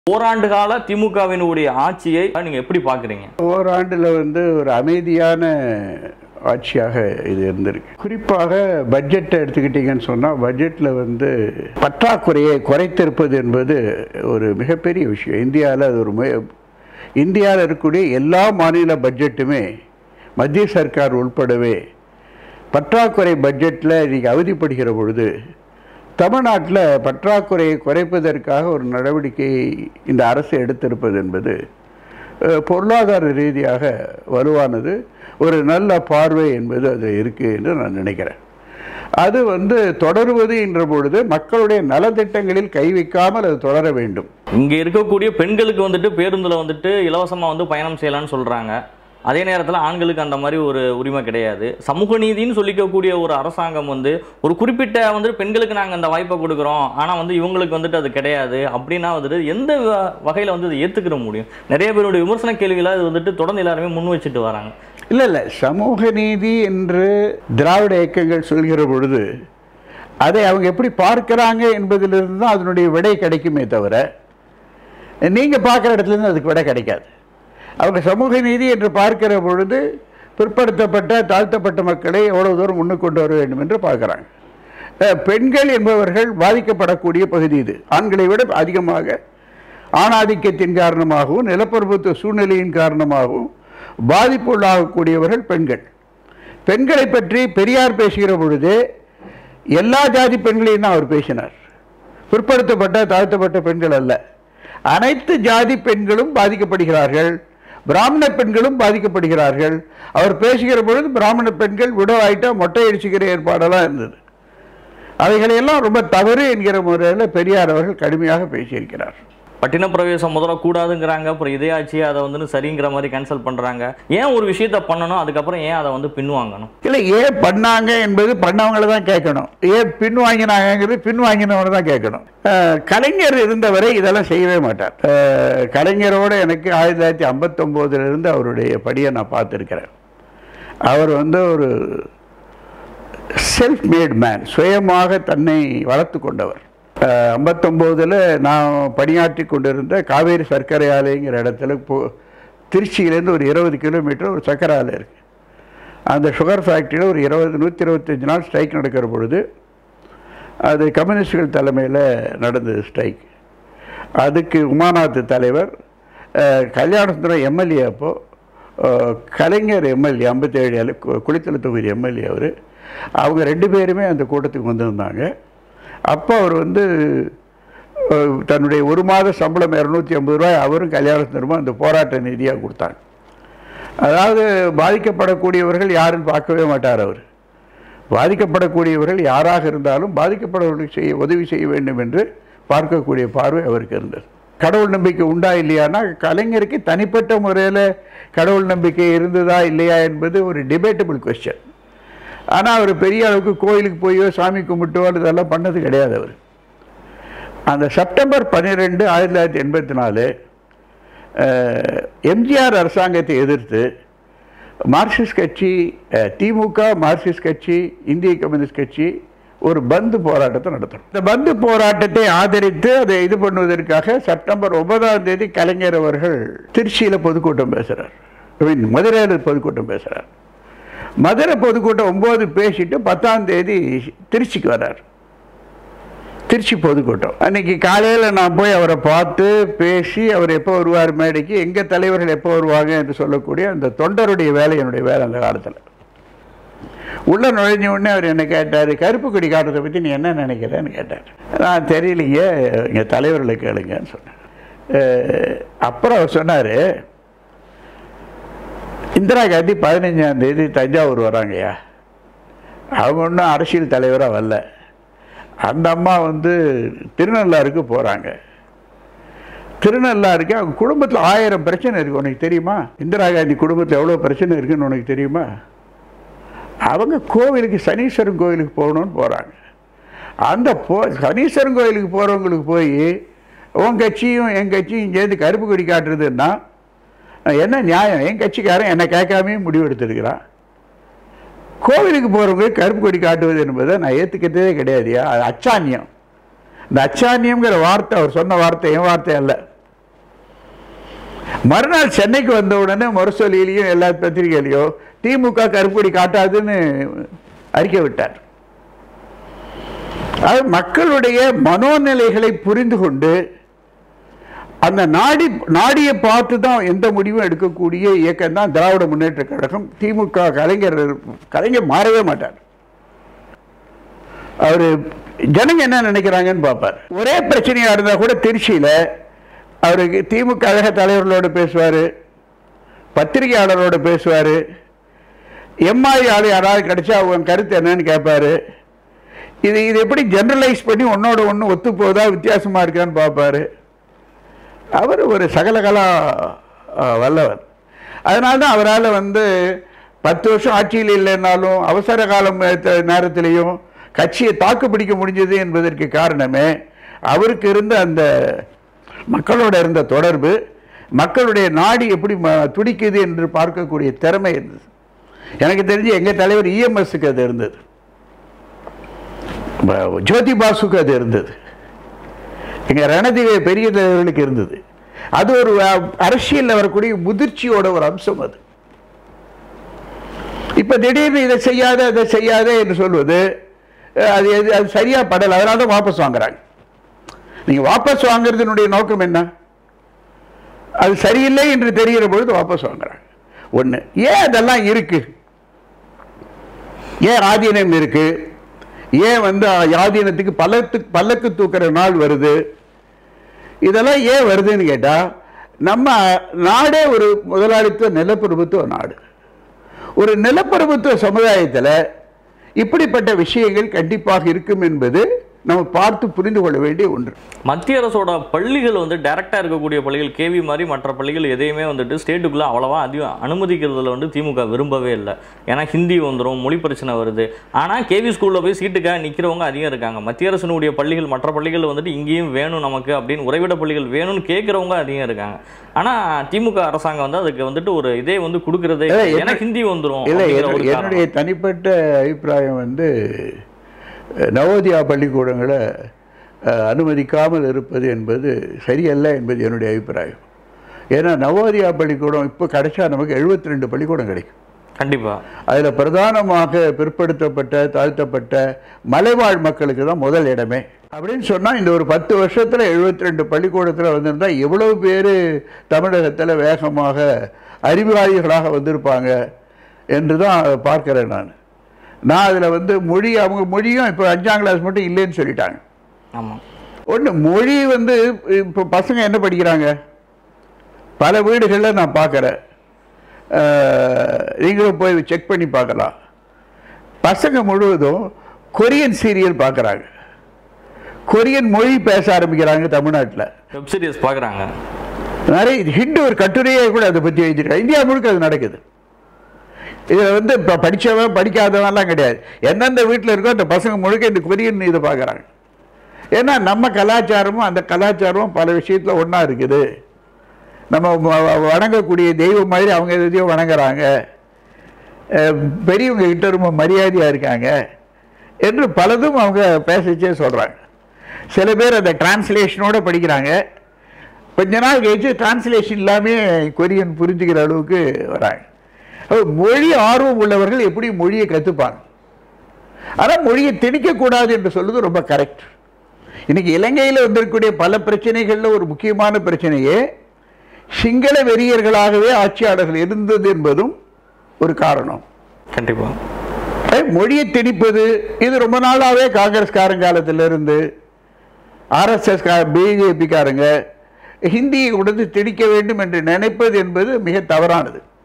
ஓராண்டு கால திமுகவினுடைய ஆட்சியை நீங்க எப்படி பாக்குறீங்க ஓராண்டில் வந்து ஒரு அமைதியான ஆட்சியாக இது இருந்திருக்கு குறிப்பாக பட்ஜெட்டை எடுத்துக்கிட்டிங்கன்னு சொன்னால் பட்ஜெட்டில் வந்து பற்றாக்குறையை குறைத்திருப்பது என்பது ஒரு மிகப்பெரிய விஷயம் இந்தியாவில் அது ஒரு மு- இந்தியாவில் இருக்கக்கூடிய எல்லா மாநில பட்ஜெட்டுமே மத்திய சர்க்கார் உள்படவே பற்றாக்குறை பட்ஜெட்டில் இன்றைக்கி அவதிப்படுகிற பொழுது தமிழ்நாட்டில் பற்றாக்குறையை குறைப்பதற்காக ஒரு நடவடிக்கை இந்த அரசு எடுத்திருப்பது என்பது அஹ், பொருளாதார ரீதியாக வலுவானது ஒரு நல்ல பார்வை என்பது அது இருக்குது என்று நான் நினைக்கிறேன் அது வந்து தொடருவது என்ற பொழுது மக்களுடைய நலத்திட்டங்களில் கை வைக்காமல் அது தொடர வேண்டும் இங்க இருக்கக்கூடிய பெண்களுக்கு வந்துட்டு பேருந்துல வந்துட்டு இலவசமா வந்து பயணம் செய்யலாம்னு சொல்றாங்க அதே நேரத்தில் ஆண்களுக்கு அந்த மாதிரி ஒரு உரிமை கிடையாது சமூக நீதின்னு சொல்லிக்கக்கூடிய ஒரு அரசாங்கம் வந்து ஒரு குறிப்பிட்ட வந்து பெண்களுக்கு நாங்கள் அந்த வாய்ப்பை கொடுக்குறோம் ஆனால் வந்து இவங்களுக்கு வந்துட்டு அது கிடையாது அப்படின்னா வந்துட்டு எந்த வகையில் வந்து அதை ஏற்றுக்கிற முடியும் நிறைய பேருடைய விமர்சன கேள்விகளை அது வந்துட்டு தொடர்ந்து எல்லாருமே முன் வச்சுட்டு வராங்க இல்லை இல்லை சமூக நீதி என்று திராவிட இயக்கங்கள் சொல்கிற பொழுது அதை அவங்க எப்படி பார்க்கறாங்க என்பதிலிருந்து தான் அதனுடைய விடை கிடைக்குமே தவிர நீங்கள் பார்க்குற இடத்துலேருந்து அதுக்கு விடை கிடைக்காது அவங்க சமூக நீதி என்று பார்க்கிற பொழுது பிற்படுத்தப்பட்ட தாழ்த்தப்பட்ட மக்களை எவ்வளவு தூரம் முன்னுக்கு கொண்டு வர வேண்டும் என்று பார்க்குறாங்க அஹ், பெண்கள் என்பவர்கள் பாதிக்கப்படக்கூடிய பகுதி இது ஆண்களை விட அதிகமாக ஆணாதிக்கத்தின் காரணமாகவும் நிலப்பரப்புத்துவ சூழ்நிலையின் காரணமாகவும் பாதிப்புள்ளாகக்கூடியவர்கள் பெண்கள் பெண்களை பற்றி பெரியார் பேசுகிற பொழுது எல்லா ஜாதி பெண்களையும் தான் அவர் பேசினார் பிற்படுத்தப்பட்ட தாழ்த்தப்பட்ட பெண்கள் அல்ல அனைத்து ஜாதி பெண்களும் பாதிக்கப்படுகிறார்கள் பிராமண பெண்களும் பாதிக்கப்படுகிறார்கள் அவர் பேசுகிற பொழுது பிராமண பெண்கள் விடவாயிட்டா மொட்டை அடிச்சுக்கிற ஏற்பாடெல்லாம் இருந்தது அவைகளையெல்லாம் ரொம்ப தவறு என்கிற முறையில் பெரியார் அவர்கள் கடுமையாக பேசியிருக்கிறார் பட்டின பிரவேசம் முதல்ல கூடாதுங்கிறாங்க அப்புறம் இதே ஆட்சி அதை வந்து சரிங்கிற மாதிரி கேன்சல் பண்ணுறாங்க ஏன் ஒரு விஷயத்த பண்ணணும் அதுக்கப்புறம் ஏன் அதை வந்து பின்வாங்கணும் இல்லை ஏன் பண்ணாங்க என்பது பண்ணவங்கள தான் கேட்கணும் ஏன் பின் வாங்கினாங்கிறது பின் வாங்கினவனை தான் கேட்கணும் அஹ், கலைஞர் இருந்தவரை இதெல்லாம் செய்யவே மாட்டார் அஹ், கலைஞரோட எனக்கு ஆயிரத்தி தொள்ளாயிரத்தி ஐம்பத்தொம்போதுல இருந்து அவருடைய படியை நான் பார்த்துருக்கிறேன் அவர் வந்து ஒரு செல்ஃப் மேட் மேன் சுயமாக தன்னை வளர்த்து கொண்டவர் ஐம்பத்தொம்போதில் நான் பணியாற்றி கொண்டிருந்த காவேரி சர்க்கரை ஆலைங்கிற இடத்துல போ திருச்சியிலேருந்து ஒரு இருபது கிலோமீட்டர் ஒரு சர்க்கரை ஆலை இருக்குது அந்த சுகர் ஃபேக்ட்ரியில் ஒரு இருபது நூற்றி இருபத்தஞ்சு நாள் ஸ்ட்ரைக் நடக்கிற பொழுது அது கம்யூனிஸ்டுகள் தலைமையில் நடந்தது ஸ்ட்ரைக் அதுக்கு உமாநாத் தலைவர் அஹ், கல்யாணசுந்தரம் எம்எல்ஏ அப்போ அஹ், கலைஞர் எம்எல்ஏ ஐம்பத்தேழு குளித்தல தொகுதி எம்எல்ஏ அவர் அவங்க ரெண்டு பேருமே அந்த கூட்டத்துக்கு வந்திருந்தாங்க அப்போ அவர் வந்து அஹ், தன்னுடைய ஒரு மாத சம்பளம் இரநூத்தி ஐம்பது ரூபாய் அவரும் கல்யாணசுந்தரமும் அந்த போராட்ட நிதியாக கொடுத்தாங்க அதாவது பாதிக்கப்படக்கூடியவர்கள் யாருன்னு பார்க்கவே மாட்டார் அவர் பாதிக்கப்படக்கூடியவர்கள் யாராக இருந்தாலும் பாதிக்கப்படவர்களுக்கு செய்ய உதவி செய்ய வேண்டும் என்று பார்க்கக்கூடிய பார்வை அவருக்கு இருந்தது கடவுள் நம்பிக்கை உண்டா இல்லையானா கலைஞருக்கு தனிப்பட்ட முறையில் கடவுள் நம்பிக்கை இருந்ததா இல்லையா என்பது ஒரு டிபேட்டபிள் கொஸ்டின் ஆனால் அவர் பெரிய அளவுக்கு கோயிலுக்கு போயோ சாமி கும்பிட்டோ இதெல்லாம் பண்ணது கிடையாது அவர் அந்த செப்டம்பர் பன்னிரெண்டு ஆயிரத்தி தொள்ளாயிரத்தி எண்பத்தி நாலு எம்ஜிஆர் அரசாங்கத்தை எதிர்த்து மார்க்சிஸ்ட் கட்சி அஹ், திமுக மார்க்சிஸ்ட் கட்சி இந்திய கம்யூனிஸ்ட் கட்சி ஒரு பந்து போராட்டத்தை நடத்தணும் இந்த பந்து போராட்டத்தை ஆதரித்து அதை இது பண்ணுவதற்காக செப்டம்பர் ஒன்பதாம் தேதி கலைஞர் அவர்கள் திருச்சியில் பொதுக்கூட்டம் பேசுகிறார் ஐ மீன் மதுரையில் பொதுக்கூட்டம் பேசுகிறார் மதுரை பொதுக்கூட்டம் ஒம்பது பேசிட்டு பத்தாம் தேதி திருச்சிக்கு வர்றார் திருச்சி பொதுக்கூட்டம் அன்னைக்கு காலையில் நான் போய் அவரை பார்த்து பேசி அவர் எப்போ வருவார் மேடைக்கு எங்கள் தலைவர்கள் எப்போ வருவாங்க என்று சொல்லக்கூடிய அந்த தொண்டருடைய வேலை என்னுடைய வேலை அந்த காலத்தில் உள்ள நுழைஞ்ச உடனே அவர் என்ன கேட்டார் கருப்பு கொடி காட்டுறதை பற்றி நீ என்ன நினைக்கிறேன்னு கேட்டார் நான் தெரியலைங்க எங்கள் தலைவர்களை கேளுங்கன்னு சொன்னேன் அஹ், அப்புறம் அவர் சொன்னார் இந்திரா காந்தி பதினஞ்சாம் தேதி தஞ்சாவூர் வராங்கய்யா அவங்க ஒன்றும் அரசியல் தலைவராக வரல அந்த அம்மா வந்து திருநள்ளாருக்கு போகிறாங்க திருநள்ளாருக்கு அவங்க குடும்பத்தில் ஆயிரம் பிரச்சனை இருக்குது உனக்கு தெரியுமா இந்திரா காந்தி குடும்பத்தில் எவ்வளோ பிரச்சனை இருக்குன்னு உனக்கு தெரியுமா அவங்க கோவிலுக்கு சனீஸ்வரன் கோவிலுக்கு போகணும்னு போகிறாங்க அந்த போ சனீஸ்வரன் கோவிலுக்கு போகிறவங்களுக்கு போய் உன் கட்சியும் என் கட்சியும் சேர்ந்து கருப்பு கொடி காட்டுறதுன்னா என்ன நியாயம் என் கட்சிக்காரன் என்னை கேட்காமே முடிவு எடுத்திருக்கிறான் கோவிலுக்கு போகிறவங்க கருப்பு கொடி காட்டுவது என்பதை நான் ஏற்றுக்கிறதே கிடையாதுயா அது அச்சான்யம் இந்த அச்சான்யம்ங்கிற வார்த்தை அவர் சொன்ன வார்த்தை என் வார்த்தை அல்ல மறுநாள் சென்னைக்கு வந்த உடனே முரசொலியிலையும் எல்லா பத்திரிகையிலையும் திமுக கருப்பொடி காட்டாதுன்னு அறிக்கை விட்டார் அது மக்களுடைய மனோநிலைகளை புரிந்து கொண்டு அந்த நாடி நாடியை பார்த்து தான் எந்த முடிவும் எடுக்கக்கூடிய இயக்கம் தான் திராவிட முன்னேற்ற கழகம் திமுக கலைஞர் கலைஞர் மாறவே மாட்டார் அவர் ஜனங்க என்ன நினைக்கிறாங்கன்னு பார்ப்பார் ஒரே பிரச்சனையா இருந்தா கூட திருச்சியில அவருக்கு திமுக கழக தலைவர்களோட பேசுவார் பத்திரிகையாளரோட பேசுவார் எம்ஆய் ஆள் யாராவது கிடைச்சா அவங்க கருத்து என்னன்னு கேட்பாரு இது இது எப்படி ஜெனரலைஸ் பண்ணி ஒன்னோட ஒன்று ஒத்து போதா வித்தியாசமாக இருக்கான்னு பார்ப்பாரு அவர் ஒரு சகலகலா அஹ், வல்லவர் அதனால தான் அவரால் வந்து பத்து வருஷம் ஆட்சியில் இல்லைன்னாலும் அவசர காலம் நேரத்த- நேரத்திலையும் கட்சியை தாக்கு பிடிக்க முடிஞ்சது என்பதற்கு காரணமே அவருக்கு இருந்த அந்த மக்களோட இருந்த தொடர்பு மக்களுடைய நாடி எப்படி ம- துடிக்குது என்று பார்க்கக்கூடிய திறமை இருந்தது எனக்கு தெரிஞ்சு எங்கள் தலைவர் இஎம்எஸ்க்கு அது இருந்தது ப- ஜோதி பாசுக்கு அது இருந்தது எங்க ரணதிவே பெரிய தலைவர்களுக்கு இருந்தது அது ஒரு அஹ், அரசியல்ல வரக்கூடிய முதிர்ச்சியோட ஒரு அம்சம் அது இப்ப திடீர்னு இதை செய்யாத இதை செய்யாத என்று சொல்வது அஹ், அது எது- அது சரியா படல அதனால தான் வாபஸ் வாங்குறாங்க நீங்க வாபஸ் வாங்குறதுனுடைய நோக்கம் என்ன அது சரியில்லை என்று தெரிகிற பொழுது வாபஸ் வாங்குறாங்க ஒண்ணு ஏன் அதெல்லாம் இருக்கு ஏன் ஆதீனம் இருக்கு ஏன் வந்து ஆதீனத்துக்கு பல்லத்து பல்லக்கு தூக்குற நாள் வருது இதெல்லாம் ஏன் வருதுன்னு கேட்டா நம்ம நாடே ஒரு முதலாளித்துவ நிலப்பிரபுத்துவ நாடு ஒரு நிலப்பிரபுத்துவ சமுதாயத்தில் இப்படிப்பட்ட விஷயங்கள் கண்டிப்பாக இருக்கும் என்பது நம்ம பார்த்து புரிந்து கொள்ள வேண்டிய ஒன்று மத்திய அரசோட பள்ளிகள் வந்து டைரக்டா இருக்கக்கூடிய பள்ளிகள் கேவி மாதிரி மற்ற பள்ளிகள் எதையுமே வந்துட்டு ஸ்டேட்டுக்குள்ள அவ்வளவா அதிகம் அனுமதிக்கிறதுல வந்து திமுக விரும்பவே இல்லை ஏன்னா ஹிந்தி வந்துடும் மொழி பிரச்சனை வருது ஆனா கேவி ஸ்கூல்ல போய் சீட்டுக்காக நிக்கிறவங்க அதிகம் இருக்காங்க மத்திய அரசினுடைய பள்ளிகள் மற்ற பள்ளிகள் வந்துட்டு இங்கேயும் வேணும் நமக்கு அப்படின்னு உறைவிட பள்ளிகள் வேணும்னு கேட்கறவங்க அதிகம் இருக்காங்க ஆனா திமுக அரசாங்கம் வந்து அதுக்கு வந்துட்டு ஒரு இதே வந்து கொடுக்கறதே இல்ல, இல்லை. என்ன- ஏன்னா ஹிந்தி வந்துடும் இல்லை அப்படிங்கிற ஒரு என்னுடைய- காரணம். என்னுடைய தனிப்பட்ட அபிப்பிராயம் வந்து அஹ், நவோதயா பள்ளிக்கூடங்களை அஹ், அனுமதிக்காமல் இருப்பது என்பது சரியல்ல என்பது என்னுடைய அபிப்பிராயம் ஏன்னா நவோதயா பள்ளிக்கூடம் இப்போ கிடைச்சா நமக்கு 72 ரெண்டு பள்ளிக்கூடம் கிடைக்கும் கண்டிப்பா அதில் பிரதானமாக பிற்படுத்தப்பட்ட தாழ்த்தப்பட்ட மலைவாழ் மக்களுக்கு தான் முதல் இடமே அப்படின்னு சொன்னால் இந்த ஒரு பத்து வருஷத்தில் 72 ரெண்டு பள்ளிக்கூடத்தில் வந்திருந்தா எவ்வளவு பேர் தமிழகத்தில் வேகமாக அறிவாளிகளாக வந்திருப்பாங்க என்று தான் பார்க்கிறேன் நான் நான் அதில் வந்து மொழி அவங்க மொழியும் இப்போ அஞ்சாம் கிளாஸ் மட்டும் இல்லைன்னு சொல்லிட்டாங்க ஆமா ஒன்று மொழி வந்து இப்போ பசங்க என்ன படிக்கிறாங்க பல வீடுகளில் நான் பார்க்குறேன் நீங்களும் போய் செக் பண்ணி பார்க்கலாம் பசங்க முழுவதும் கொரியன் சீரியல் பார்க்குறாங்க கொரியன் மொழி பேச ஆரம்பிக்கிறாங்க தமிழ்நாட்டில் வெப் சீரிஸ் பாக்குறாங்க நிறைய ஹிண்டு ஒரு கட்டுரையே கூட அதை பற்றி எழுதியிருக்காங்க இந்தியா முழுக்க அது நடக்குது இதில் வந்து இப்போ படித்தவன் படிக்காதவன்லாம் கிடையாது எந்தெந்த வீட்டில் இருக்கோ அந்த பசங்க முழுக்க இந்த கொரியன் இதை பார்க்குறாங்க ஏன்னா நம்ம கலாச்சாரமும் அந்த கலாச்சாரமும் பல விஷயத்தில் ஒன்றா இருக்குது நம்ம வ- வ- வணங்கக்கூடிய தெய்வம் மாதிரி அவங்க எதையோ வணங்குறாங்க அஹ் பெரியவங்க கிட்ட ரொம்ப மரியாதையாக இருக்காங்க என்று பலதும் அவங்க பேசிச்சே சொல்கிறாங்க சில பேர் அந்த டிரான்ஸ்லேஷனோட படிக்கிறாங்க கொஞ்ச நாள் கழிச்சு டிரான்ஸ்லேஷன் இல்லாமல் கொரியன் புரிஞ்சுக்கிற அளவுக்கு வராங்க அப்ப மொழி ஆர்வம் உள்ளவர்கள் எப்படி மொழியை கற்றுப்பாங்க ஆனால் மொழியை திணிக்கக்கூடாது என்று சொல்லுது ரொம்ப கரெக்ட் இன்னைக்கு இலங்கையில் வந்திருக்கக்கூடிய பல பிரச்சனைகளில் ஒரு முக்கியமான பிரச்சனையே சிங்கள வெறியர்களாகவே ஆட்சியாளர்கள் இருந்தது என்பதும் ஒரு காரணம் கண்டிப்பா அஹ் மொழியை திணிப்பது இது ரொம்ப நாளாகவே காங்கிரஸ்காரன் காலத்திலிருந்து ஆர்எஸ்எஸ் பிஜேபிக்காரங்க ஹிந்தியை உடனே திணிக்க வேண்டும் என்று நினைப்பது என்பது மிக தவறானது